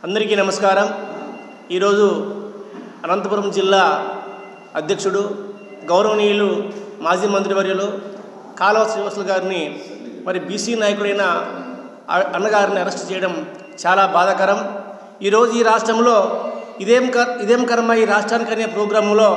అందరికీ నమస్కారం ఈరోజు అనంతపురం జిల్లా అధ్యక్షుడు గౌరవనీయులు మాజీ మంత్రివర్యులు కాలువ శ్రీనివాసులు గారిని మరి బీసీ నాయకుడైన ఆ- అన్నగారిని అరెస్ట్ చేయడం చాలా బాధాకరం ఈరోజు ఈ రాష్ట్రంలో ఇదేం క ఇదేం కర్మ ఈ రాష్ట్రానికి అనే ప్రోగ్రాంలో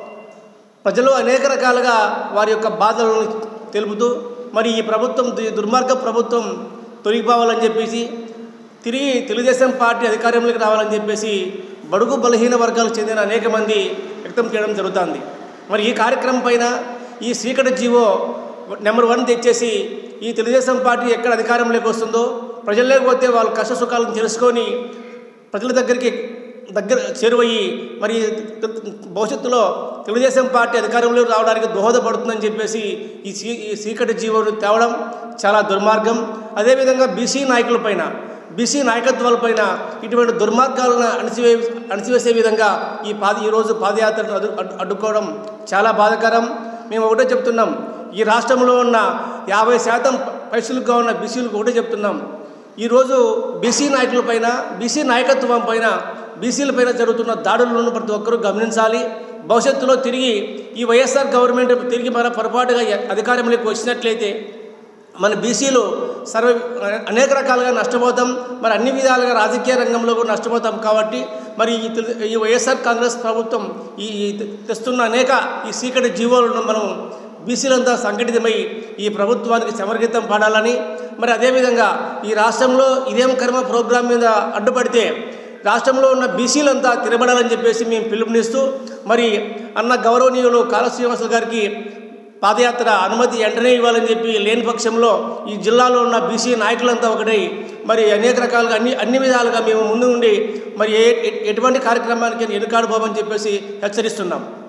ప్రజలు అనేక రకాలుగా వారి యొక్క బాధలను తెలుపుతూ మరి ఈ ప్రభుత్వం దు- దుర్మార్గ ప్రభుత్వం తొలగిపోవాలని చెప్పేసి తిరిగి తెలుగుదేశం పార్టీ అధికారంలోకి రావాలని చెప్పేసి బడుగు బలహీన వర్గాలకు చెందిన అనేక మంది వ్యక్తం చేయడం జరుగుతుంది మరి ఈ కార్యక్రమం పైన ఈ సీకటి జీవో నెంబర్ వన్ తెచ్చేసి ఈ తెలుగుదేశం పార్టీ ఎక్కడ అధికారంలోకి వస్తుందో ప్రజల్లోకి పోతే వాళ్ళ కష్ట సుఖాలను తెలుసుకొని ప్రజల దగ్గరికి దగ్గర చేరువయ్యి మరి భవిష్యత్తులో తెలుగుదేశం పార్టీ అధికారంలోకి రావడానికి దోహదపడుతుందని చెప్పేసి ఈ సీ ఈ సీకటి జీవోను తేవడం చాలా దుర్మార్గం అదేవిధంగా బీసీ నాయకులపైన బీసీ నాయకత్వాలపైన ఇటువంటి దుర్మార్గాలను అణిచివే అణిచివేసే విధంగా ఈ పాద ఈరోజు పాదయాత్రను అడ్డు అడ్డు- అడ్డుకోవడం చాలా బాధాకరం మేము ఒకటే చెప్తున్నాం ఈ రాష్ట్రంలో ఉన్న యాభై శాతం పైసలుగా ఉన్న బీసీలకు ఒకటే చెప్తున్నాం ఈరోజు బీసీ నాయకులపైన బీసీ నాయకత్వం పైన బీసీలపైన జరుగుతున్న దాడులను ప్రతి ఒక్కరూ గమనించాలి భవిష్యత్తులో తిరిగి ఈ వైఎస్ఆర్ గవర్నమెంట్ తిరిగి మన పొరపాటుగా అధికారంలోకి వచ్చినట్లయితే మన బీసీలు సర్వ అనేక రకాలుగా నష్టపోతాం మరి అన్ని విధాలుగా రాజకీయ రంగంలో కూడా నష్టపోతాం కాబట్టి మరి ఈ తెలు- ఈ వైఎస్ఆర్ కాంగ్రెస్ ప్రభుత్వం ఈ ఈ తెస్తున్న అనేక ఈ సీకటి జీవోలను మనం బీసీలంతా సంఘటితమై ఈ ప్రభుత్వానికి సమర్గితం పాడాలని మరి అదేవిధంగా ఈ రాష్ట్రంలో ఇదేం కర్మ ప్రోగ్రాం మీద అడ్డుపడితే రాష్ట్రంలో ఉన్న బీసీలంతా తిరబడాలని చెప్పేసి మేము పిలుపునిస్తూ మరి అన్న గౌరవనీయులు కాళ శ్రీనివాసులు గారికి పాదయాత్ర అనుమతి వెంటనే ఇవ్వాలని చెప్పి లేని పక్షంలో ఈ జిల్లాలో ఉన్న బీసీ నాయకులంతా ఒకటై మరి అనేక రకాలుగా అన్ని అన్ని విధాలుగా మేము ముందు ఉండి మరి ఏ ఎటువంటి కార్యక్రమానికి వెనుకాడుపోమని చెప్పేసి హెచ్చరిస్తున్నాం